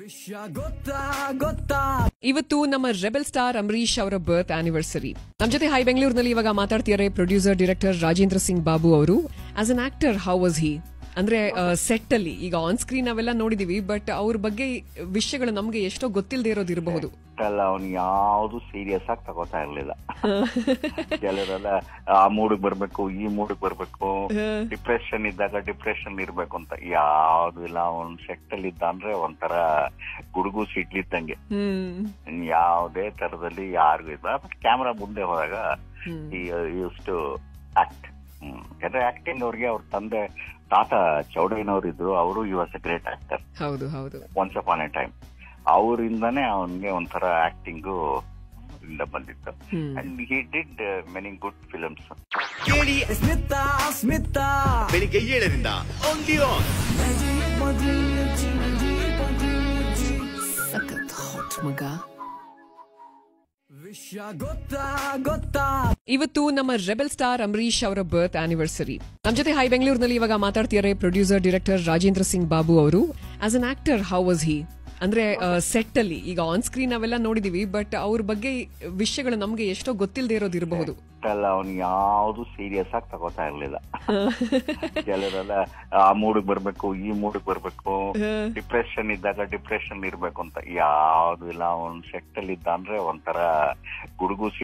ವಿಷಯ ಗೊತ್ತಾ ಗೊತ್ತಾ ಇವತ್ತು ನಮ್ಮ ರೆಬೆಲ್ ಸ್ಟಾರ್ ಅಂಬರೀಶ್ ಅವರ ಬರ್ತ್ ಆನಿವರ್ಸರಿ ನಮ್ಮ ಜೊತೆ ಹೈ ಬೆಂಗಳೂರಿನಲ್ಲಿ ಇವಾಗ ಮಾತಾಡ್ತಿದ್ದಾರೆ ಪ್ರೊಡ್ಯೂಸರ್ ಡೈರೆಕ್ಟರ್ ರಾಜೇಂದ್ರ ಸಿಂಗ್ ಬಾಬು ಅವರು as an actor how was he ಅಂದ್ರೆ ಸೆಟ್ ಅಲ್ಲಿ ಈಗ ಆನ್ ಸ್ಕ್ರೀನ್ ನಾವೆಲ್ಲ ನೋಡಿದೀವಿ ಬಟ್ ಅವ್ರ ಬಗ್ಗೆ ವಿಷಯಗಳು ನಮ್ಗೆ ಎಷ್ಟೋ ಗೊತ್ತಿಲ್ಲದೆ ಇರೋದು ಇರಬಹುದು ಅಲ್ಲ ಅವ್ನು ಯಾವ್ದು ಸೀರಿಯಸ್ ಆಗಿ ತಗೋತಾ ಇರ್ಲಿಲ್ಲ ಕೆಲವರೆಲ್ಲ ಆ ಮೂಡಿಗೆ ಬರ್ಬೇಕು ಈ ಮೂಡಿಗೆ ಬರ್ಬೇಕು ಡಿಪ್ರೆಷನ್ ಇದ್ದಾಗ ಡಿಪ್ರೆಷನ್ ಇರ್ಬೇಕು ಅಂತ ಯಾವ್ದು ಇಲ್ಲ ಅವ್ನ್ ಸೆಟ್ ಅಲ್ಲಿ ಇದ್ದ ಅಂದ್ರೆ ಒಂಥರ ಗುಡುಗು ಸಿಡ್ಲಿದ್ದಂಗೆ ಹ್ಮ್ ಯಾವುದೇ ತರದಲ್ಲಿ ಯಾರಿಗೂ ಇಲ್ಲ ಬಟ್ ಕ್ಯಾಮ್ರಾ ಮುಂದೆ ಹೋದಾಗ ಯೂಸ್ ಟು ಆಕ್ಟ್ ಯಾಕಂದ್ರೆ ಆಕ್ಟಿಂಗ್ ಅವ್ರಿಗೆ ಅವ್ರ ತಂದೆ ತಾತ ಚೌಡಯ್ಯನವ್ರು ಇದ್ರು ಅವರು you was a great actor ಹೌದು ಹೌದು ಒನ್ಸ್ ಅಪಾನ್ ಎ ಟೈಮ್ ಅವರಿಂದಾನೇ ಅವನಿಗೆ ಒಂಥರ ಆಕ್ಟಿಂಗು ಇಂದ ಬಂದಿತ್ತು hmm. And he did many good films ಕೇಳಿ ಸ್ಮಿತಾ ಸ್ಮಿತಾ ಬೆಳಿಗ್ಗೆ ಏಳರಿಂದ ಓನ್ಲಿ ಆನ್ ಸಖತ್ ಹಾಟ್ ಮಗ ವಿಷಯ ಗೊತ್ತಾ ಗೊತ್ತಾ ಇವತ್ತು ನಮ್ಮ ರೆಬೆಲ್ ಸ್ಟಾರ್ ಅಂಬರೀಶ್ ಅವರ ಬರ್ತ್ ಆನಿವರ್ಸರಿ ನಮ್ಮ ಜೊತೆ ಹೈ ಬೆಂಗಳೂರಿನಲ್ಲಿ ಇವಾಗ ಮಾತಾಡ್ತಿದ್ದಾರೆ ಪ್ರೊಡ್ಯೂಸರ್ ಡೈರೆಕ್ಟರ್ ರಾಜೇಂದ್ರ ಸಿಂಗ್ ಬಾಬು ಅವರು as an actor how was he ಅಂದ್ರೆ ಸೆಟ್ ಅಲ್ಲಿ ಈಗ ಆನ್ ಸ್ಕ್ರೀನ್ ನಾವೆಲ್ಲ ನೋಡಿದೀವಿ ಬಟ್ ಅವ್ರ ಬಗ್ಗೆ ವಿಷಯಗಳು ನಮ್ಗೆ ಎಷ್ಟೋ ಗೊತ್ತಿಲ್ಲದೆ ಇರೋದು ಇರಬಹುದು ಅಲ್ಲ ಅವ್ನು ಯಾವ್ದು ಸೀರಿಯಸ್ ಆಗಿ ತಗೋತಾ ಇರ್ಲಿಲ್ಲ ಕೆಲವರೆಲ್ಲ ಆ ಮೂಡಿಗೆ ಬರ್ಬೇಕು ಈ ಮೂಡಿಗೆ ಬರ್ಬೇಕು ಡಿಪ್ರೆಷನ್ ಇದ್ದಾಗ ಡಿಪ್ರೆಷನ್ ಇರ್ಬೇಕು ಅಂತ ಯಾವ್ದು ಇಲ್ಲ ಅವ್ನ್ ಸೆಟ್ ಅಲ್ಲಿ ಇದ್ದ ಅಂದ್ರೆ ಒಂಥರ ಗುಡುಗು